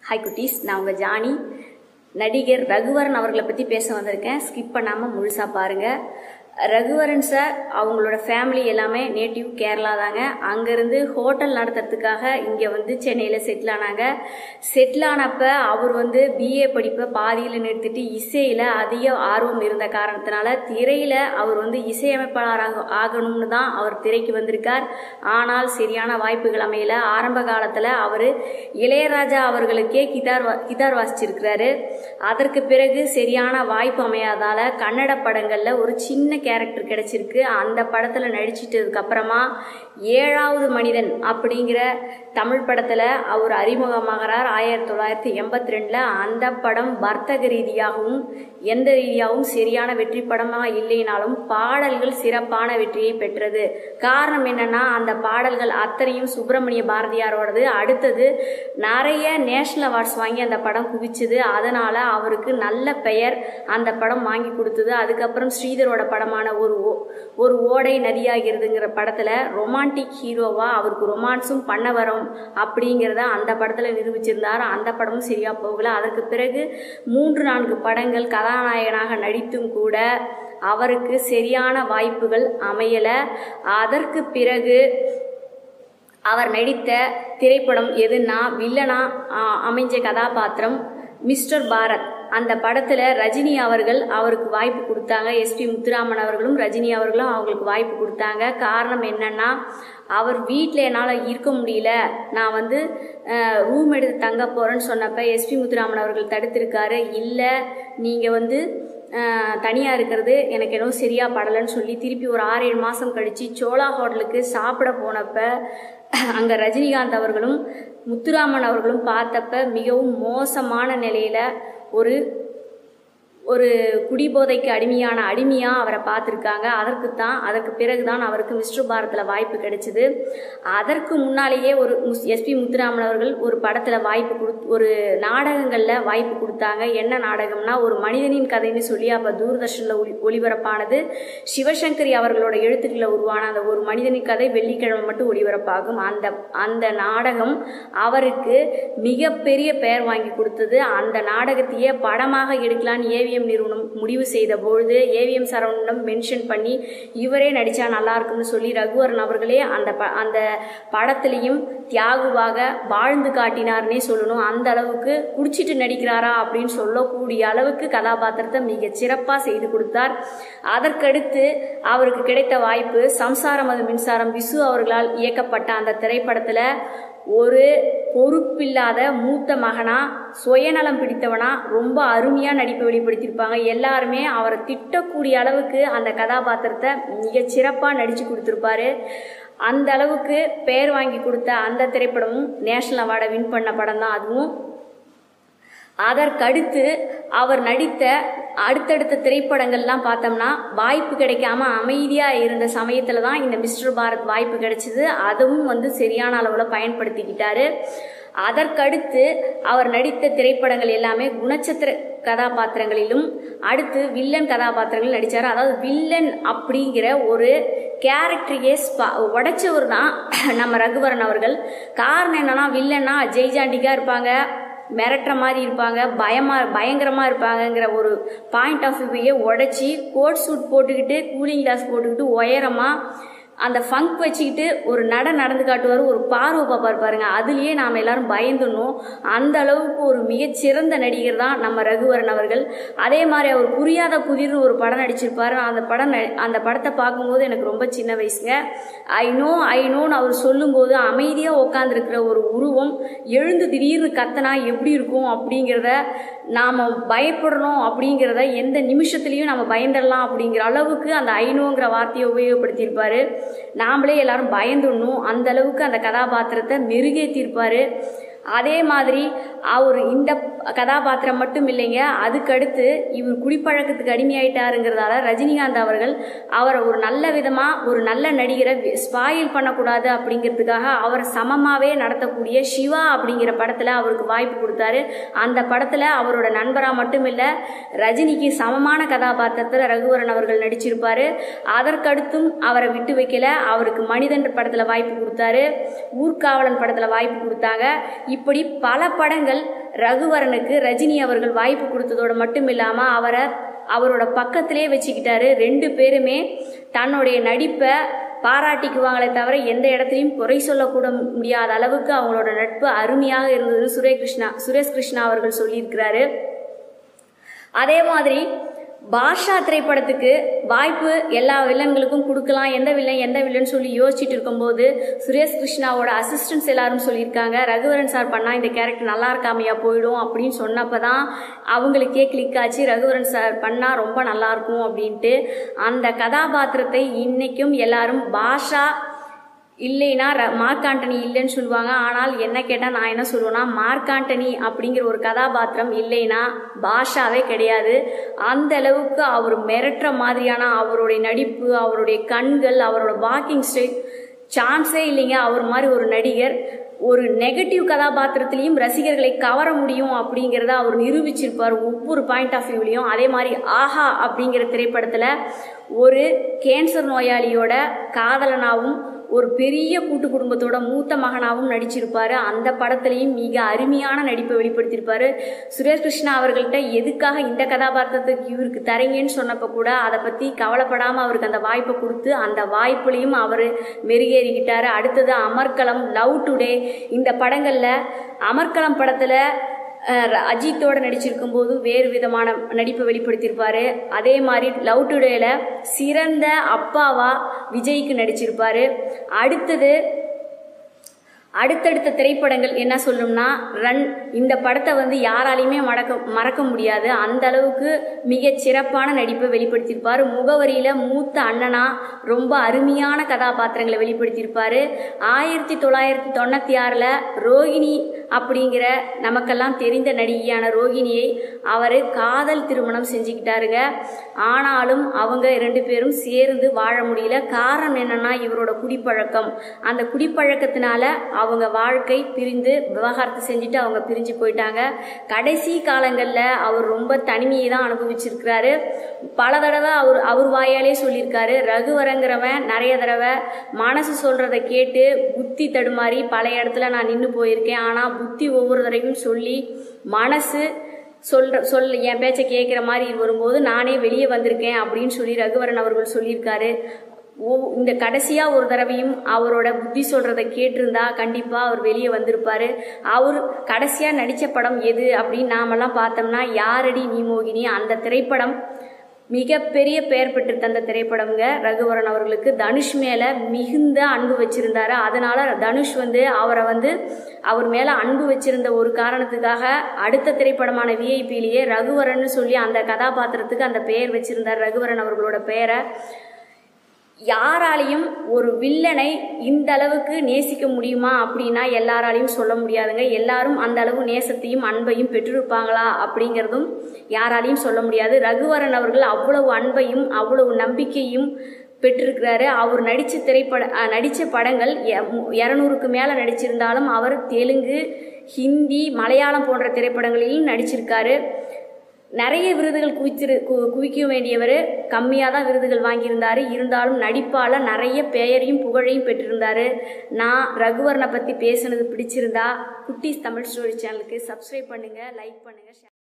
hi குட்டீஸ் நான் உங்கள் ஜானி நடிகர் ரகுவரன் அவர்களை பற்றி பேச வந்திருக்கேன் ஸ்கிப் பண்ணாமல் முழுசாக பாருங்கள் ரகுவரன் சார் அவங்களோட ஃபேமிலி எல்லாமே நேட்டிவ் கேரளா தாங்க அங்கேருந்து ஹோட்டல் நடத்துறதுக்காக இங்கே வந்து சென்னையில் செட்டில் ஆனாங்க செட்டில் ஆனப்ப அவர் வந்து பிஏ படிப்பை பாதியில் நிறுத்திட்டு இசையில் அதிக ஆர்வம் இருந்த காரணத்தினால திரையில் அவர் வந்து இசையமைப்பாளராக ஆகணும்னு தான் அவர் திரைக்கு வந்திருக்கார் ஆனால் சரியான வாய்ப்புகள் அமையல ஆரம்ப காலத்தில் அவர் இளையராஜா அவர்களுக்கே கிதார் வா கிதார் வாசிச்சிருக்கிறாரு அதற்கு பிறகு சரியான வாய்ப்பு அமையாதால கன்னட படங்களில் ஒரு சின்ன கேரக்டர் கிடைச்சிருக்கு அந்த படத்தில் நடிச்சிட்டதுக்கு அப்புறமா ஏழாவது மனிதன் அப்படிங்கிற தமிழ் படத்தில் அவர் அறிமுகமாகிறார் ஆயிரத்தி தொள்ளாயிரத்தி எண்பத்தி ரெண்டில் அந்த படம் வர்த்தக ரீதியாகவும் எந்த ரீதியாகவும் சரியான வெற்றி படமாக இல்லைனாலும் பாடல்கள் சிறப்பான வெற்றியை பெற்றது காரணம் என்னன்னா அந்த பாடல்கள் அத்தனையும் சுப்பிரமணிய பாரதியாரோடது அடுத்தது நிறைய நேஷனல் அவார்ட்ஸ் வாங்கி அந்த படம் குவிச்சுது அதனால அவருக்கு நல்ல பெயர் அந்த படம் வாங்கி கொடுத்தது அதுக்கப்புறம் ஸ்ரீதரோட படமான ஒரு ஓ- ஒரு ஓடை நதியாகிறதுங்கிற படத்துல ரொமான்டிக் ஹீரோவா அவருக்கு ரொமான்ஸும் பண்ண வரோம் அப்படிங்கிறத அந்த படத்துல நிரூபிச்சிருந்தார் அந்த படமும் சரியா போகல அதற்கு பிறகு மூன்று நான்கு படங்கள் கதாநாயகனாக நடித்தும் கூட அவருக்கு சரியான வாய்ப்புகள் அமையல அதற்கு பிறகு அவர் நடித்த திரைப்படம் எதுன்னா வில்லனா ஆ, அமைஞ்ச கதாபாத்திரம் மிஸ்டர் பாரத் அந்த படத்தில் ரஜினி அவர்கள் அவருக்கு வாய்ப்பு கொடுத்தாங்க எஸ்பி முத்துராமன் அவர்களும் ரஜினி அவர்களும் அவங்களுக்கு வாய்ப்பு கொடுத்தாங்க காரணம் என்னன்னா அவர் வீட்டில் என்னால் இருக்க முடியல நான் வந்து ரூம் எடுத்து தங்க போகிறேன்னு சொன்னப்ப எஸ்பி முத்துராமன் அவர்கள் தடுத்திருக்காரு இல்லை நீங்கள் வந்து தனியாக இருக்கிறது எனக்கு என்னவோ சரியாக படலைன்னு சொல்லி திருப்பி ஒரு ஆறு ஏழு மாதம் கழித்து சோழா ஹோட்டலுக்கு சாப்பிட போனப்ப அங்கே ரஜினிகாந்த் அவர்களும் முத்துராமன் அவர்களும் பார்த்தப்ப மிகவும் மோசமான நிலையில் ஒரு ஒரு குடிபோதைக்கு அடிமையான அடிமையாக அவரை பார்த்துருக்காங்க அதற்கு தான் அதற்கு பிறகு தான் அவருக்கு மிஸ்டர் பாரத்தில் வாய்ப்பு கிடைச்சிது அதற்கு முன்னாலேயே ஒரு எஸ்பி முத்துராமன் அவர்கள் ஒரு படத்தில் வாய்ப்பு கொடு ஒரு நாடகங்களில் வாய்ப்பு கொடுத்தாங்க என்ன நாடகம்னா ஒரு மனிதனின் கதைன்னு சொல்லி அப்போ தூர்தர்ஷனில் ஒளி ஒளிபரப்பானது சிவசங்கரி அவர்களோட எழுத்துக்களில் உருவான அந்த ஒரு மனிதனின் கதை வெள்ளிக்கிழமை மட்டும் ஒளிபரப்பாகும் அந்த அந்த நாடகம் அவருக்கு மிகப்பெரிய பெயர் வாங்கி கொடுத்தது அந்த நாடகத்தையே படமாக எடுக்கலான்னு ஏவிஎம் நிறுவனம் முடிவு செய்த பொழுது ஏவிஎம் சரவணனம் மென்ஷன் பண்ணி இவரே நடிச்சா நல்லா இருக்கும்னு சொல்லி ரகுவரன் அவர்களே அந்த ப அந்த படத்துலையும் தியாகுவாக வாழ்ந்து காட்டினார்னே சொல்லணும் அந்த அளவுக்கு குடிச்சிட்டு நடிக்கிறாரா அப்படின்னு சொல்லக்கூடிய அளவுக்கு கதாபாத்திரத்தை மிக சிறப்பாக செய்து கொடுத்தார் அதற்கடுத்து அவருக்கு கிடைத்த வாய்ப்பு சம்சாரம் அது மின்சாரம் விசு அவர்களால் இயக்கப்பட்ட அந்த திரைப்படத்தில் ஒரு பொறுப்பில்லாத மூத்த மகனா சுயநலம் பிடித்தவனா ரொம்ப அருமையாக நடிப்பை வெளிப்படுத்தியிருப்பாங்க எல்லாருமே அவரை திட்டக்கூடிய அளவுக்கு அந்த கதாபாத்திரத்தை மிகச் சிறப்பாக நடித்து கொடுத்துருப்பாரு அந்த அளவுக்கு பெயர் வாங்கி கொடுத்த அந்த திரைப்படமும் நேஷனல் அவார்டை வின் பண்ண படம் தான் அதுவும் அதற்கடுத்து அவர் நடித்த அடுத்தடுத்த திரைப்படங்கள்லாம் பார்த்தோம்னா வாய்ப்பு கிடைக்காம அமைதியாக இருந்த சமயத்தில் தான் இந்த மிஸ்டர் பாரத் வாய்ப்பு கிடைச்சிது அதுவும் வந்து சரியான அளவில் பயன்படுத்திக்கிட்டாரு அதற்கடுத்து அவர் நடித்த திரைப்படங்கள் எல்லாமே குணச்சத்திர கதாபாத்திரங்களிலும் அடுத்து வில்லன் கதாபாத்திரங்கள் நடித்தார் அதாவது வில்லன் அப்படிங்கிற ஒரு கேரக்டரையே ஸ்பா உடைச்சவர் தான் நம்ம ரகுவரன் அவர்கள் காரணம் என்னன்னா வில்லன்னா ஜெய்ஜாண்டிக்காக இருப்பாங்க மிரட்டுற மாதிரி இருப்பாங்க பயமா பயங்கரமா இருப்பாங்கங்கிற ஒரு பாயிண்ட் ஆஃப் வியூவையே உடைச்சி கோட் சூட் போட்டுக்கிட்டு கூலிங் கிளாஸ் போட்டுக்கிட்டு உயரமா அந்த ஃபங்க் வச்சுக்கிட்டு ஒரு நட நடந்து காட்டுவார் ஒரு பார்வை பார்ப்பார் பாருங்க அதுலேயே நாம் எல்லாரும் பயந்துடணும் அந்த அளவுக்கு ஒரு மிகச்சிறந்த நடிகர் தான் நம்ம ரகுவரன் அவர்கள் அதே மாதிரி அவர் புரியாத புதிர்னு ஒரு படம் நடிச்சிருப்பாரு அந்த படம் ந- அந்த படத்தை பார்க்கும்போது எனக்கு ரொம்ப சின்ன வயசுங்க ஐ நோ ஐ நோன்னு அவர் சொல்லும்போது அமைதியாக உட்காந்துருக்கிற ஒரு உருவம் எழுந்து திடீர்னு கத்தனா எப்படி இருக்கும் அப்படிங்கிறத நாம் பயப்படணும் அப்படிங்கிறத எந்த நிமிஷத்துலையும் நம்ம பயந்துடலாம் அப்படிங்கிற அளவுக்கு அந்த ஐநோங்கிற வார்த்தையை உபயோகப்படுத்தியிருப்பாரு நாமளே எல்லாரும் பயந்துடணும் அந்த அளவுக்கு அந்த கதாபாத்திரத்தை மெருகேற்றிருப்பாரு அதே மாதிரி அவர் இந்த கதாபாத்திரம் மட்டும் இல்லைங்க அதுக்கடுத்து இவர் குடிப்பழக்கத்துக்கு அடிமையாயிட்டாருங்கிறதால ரஜினிகாந்த் அவர்கள் அவரை ஒரு நல்ல விதமாக ஒரு நல்ல நடிகரை ஸ்பாயில் பண்ணக்கூடாது அப்படிங்கிறதுக்காக அவரை சமமாகவே நடத்தக்கூடிய சிவா அப்படிங்கிற படத்தில் அவருக்கு வாய்ப்பு கொடுத்தாரு அந்த படத்தில் அவரோட நண்பராக மட்டும் இல்லை ரஜினிக்கு சமமான கதாபாத்திரத்தில் ரகுவரன் அவர்கள் நடிச்சிருப்பாரு அதற்கடுத்தும் அவரை விட்டு வைக்கல அவருக்கு மனிதன் படத்தில் வாய்ப்பு கொடுத்தாரு ஊர்காவலன் படத்தில் வாய்ப்பு கொடுத்தாங்க இப்படி பல படங்கள் ரகுவரனுக்கு ரஜினி அவர்கள் வாய்ப்பு கொடுத்ததோட மட்டும் இல்லாமல் அவரை அவரோட பக்கத்திலே வச்சுக்கிட்டாரு ரெண்டு பேருமே தன்னுடைய நடிப்பை பாராட்டிக்குவாங்களே தவிர எந்த இடத்துலையும் குறை சொல்லக்கூட முடியாத அளவுக்கு அவங்களோட நட்பு அருமையாக இருந்தது சுரேஷ் கிருஷ்ணா சுரேஷ் கிருஷ்ணா அவர்கள் சொல்லியிருக்கிறாரு அதே மாதிரி பாஷா திரைப்படத்துக்கு வாய்ப்பு எல்லா வில்லன்களுக்கும் கொடுக்கலாம் எந்த வில்லன் எந்த வில்லன் சொல்லி யோசிச்சுட்டு இருக்கும்போது சுரேஷ் கிருஷ்ணாவோட அசிஸ்டன்ஸ் எல்லாரும் சொல்லியிருக்காங்க ரகுவரன் சார் பண்ணால் இந்த கேரக்டர் நல்லா இருக்காமையா போயிடும் அப்படின்னு சொன்னப்போ தான் அவங்களுக்கே கிளிக் ஆச்சு ரகுவரன் சார் பண்ணால் ரொம்ப நல்லா இருக்கும் அப்படின்ட்டு அந்த கதாபாத்திரத்தை இன்னைக்கும் எல்லாரும் பாஷா இல்லைன்னா ர- மார்க் ஆண்டனி இல்லைன்னு சொல்லுவாங்க ஆனால் என்ன கேட்டால் நான் என்ன சொல்லுவேன்னா மார்க் ஆண்டனி அப்படிங்கிற ஒரு கதாபாத்திரம் இல்லைன்னா பாஷாவே கிடையாது அந்த அளவுக்கு அவர் மிரட்டுற மாதிரியான அவருடைய நடிப்பு அவருடைய கண்கள் அவரோட வாக்கிங் ஸ்டைல் சான்ஸே இல்லைங்க அவர் மாதிரி ஒரு நடிகர் ஒரு நெகட்டிவ் கதாபாத்திரத்திலையும் ரசிகர்களை கவர முடியும் அப்படிங்கிறத அவர் நிரூபிச்சிருப்பார் ஒவ்வொரு பாயிண்ட் ஆஃப் வியூலையும் அதே மாதிரி ஆஹா அப்படிங்கிற திரைப்படத்தில் ஒரு கேன்சர் நோயாளியோட காதலனாகவும் ஒரு பெரிய கூட்டு குடும்பத்தோட மூத்த மகனாகவும் நடிச்சிருப்பாரு அந்த படத்துலையும் மிக அருமையான நடிப்பை வெளிப்படுத்தியிருப்பாரு சுரேஷ் கிருஷ்ணா அவர்கள்ட்ட எதுக்காக இந்த கதாபாத்திரத்துக்கு இவருக்கு தரீங்கன்னு சொன்னப்ப கூட அதை பற்றி கவலைப்படாமல் அவருக்கு அந்த வாய்ப்பை கொடுத்து அந்த வாய்ப்புலையும் அவர் மெருகேறிக்கிட்டாரு அடுத்தது அமர்க்களம் லவ் டுடே இந்த படங்களில் அமர்க்களம் படத்தில் அஹ் அஜித்தோட நடிச்சிருக்கும் போது வேறு விதமான நடிப்பை வெளிப்படுத்தியிருப்பாரு அதே மாதிரி லவ் டுடேல சிறந்த அப்பாவா விஜய்க்கு நடிச்சிருப்பாரு அடுத்தது அடுத்தடுத்த திரைப்படங்கள் என்ன சொல்லணும்னா ரன் இந்த படத்தை வந்து யாராலையுமே மறக்க மறக்க முடியாது அந்த அளவுக்கு மிக சிறப்பான நடிப்பை வெளிப்படுத்தியிருப்பார் முகவரியில மூத்த அண்ணனா ரொம்ப அருமையான கதாபாத்திரங்களை வெளிப்படுத்தியிருப்பாரு ஆயிரத்தி தொள்ளாயிரத்தி தொண்ணூத்தி ஆறுல ரோகிணி அப்படிங்கிற நமக்கெல்லாம் தெரிந்த நடிகையான ரோகிணியை அவர் காதல் திருமணம் செஞ்சுக்கிட்டாருங்க ஆனாலும் அவங்க ரெண்டு பேரும் சேர்ந்து வாழ முடியல காரணம் என்னன்னா இவரோட குடிப்பழக்கம் அந்த குடிப்பழக்கத்தினால அவங்க வாழ்க்கை பிரிந்து விவாகரத்து செஞ்சுட்டு அவங்க பிரிஞ்சு போயிட்டாங்க கடைசி காலங்களில் அவர் ரொம்ப தனிமையை தான் அனுபவிச்சிருக்கிறாரு பல தடவை அவர் அவர் வாயாலே சொல்லியிருக்காரு ரகுவரங்கிறவன் நிறைய தடவை மனசு சொல்றதை கேட்டு புத்தி தடுமாறி பல இடத்துல நான் நின்று போயிருக்கேன் ஆனால் புத்தி ஒவ்வொரு தடவையும் சொல்லி மனசு சொல்ற சொல் என் பேச்சை கேட்குற மாதிரி வரும்போது நானே வெளியே வந்திருக்கேன் அப்படின்னு சொல்லி ரகுவரன் அவர்கள் சொல்லியிருக்காரு ஓ இந்த கடைசியாக ஒரு தடவையும் அவரோட புத்தி சொல்கிறத கேட்டிருந்தா கண்டிப்பாக அவர் வெளியே வந்திருப்பாரு அவர் கடைசியாக நடித்த படம் எது அப்படின்னு நாமெல்லாம் பார்த்தோம்னா யாரடி நீ மோகினி அந்த திரைப்படம் மிகப்பெரிய பெயர் பெற்று தந்த திரைப்படம்ங்க ரகுவரன் அவர்களுக்கு தனுஷ் மேலே மிகுந்த அன்பு வச்சிருந்தாரு அதனால தனுஷ் வந்து அவரை வந்து அவர் மேலே அன்பு வச்சிருந்த ஒரு காரணத்துக்காக அடுத்த திரைப்படமான விஐபியிலேயே ரகுவரன் சொல்லி அந்த கதாபாத்திரத்துக்கு அந்த பெயர் வச்சிருந்தார் ரகுவரன் அவர்களோட பெயரை யாராலையும் ஒரு வில்லனை இந்த அளவுக்கு நேசிக்க முடியுமா அப்படின்னா எல்லாராலையும் சொல்ல முடியாதுங்க எல்லாரும் அந்த அளவு நேசத்தையும் அன்பையும் பெற்றிருப்பாங்களா அப்படிங்கிறதும் யாராலையும் சொல்ல முடியாது ரகுவரன் அவர்கள் அவ்வளவு அன்பையும் அவ்வளவு நம்பிக்கையும் பெற்றிருக்கிறாரு அவர் நடித்த திரைப்பட அஹ், நடித்த படங்கள் இரநூறுக்கு மேலே நடிச்சிருந்தாலும் அவர் தெலுங்கு ஹிந்தி மலையாளம் போன்ற திரைப்படங்களிலும் நடிச்சிருக்காரு நிறைய விருதுகள் குவித்திரு கு- குவிக்க வேண்டியவர் கம்மியாக தான் விருதுகள் வாங்கியிருந்தாரு இருந்தாலும் நடிப்பால் நிறைய பெயரையும் புகழையும் பெற்றிருந்தாரு நான் ரகுவரனை பற்றி பேசுனது பிடிச்சிருந்தா குட்டீஸ் தமிழ் ஸ்டோரி சேனலுக்கு சப்ஸ்கிரைப் பண்ணுங்கள் லைக் பண்ணுங்கள்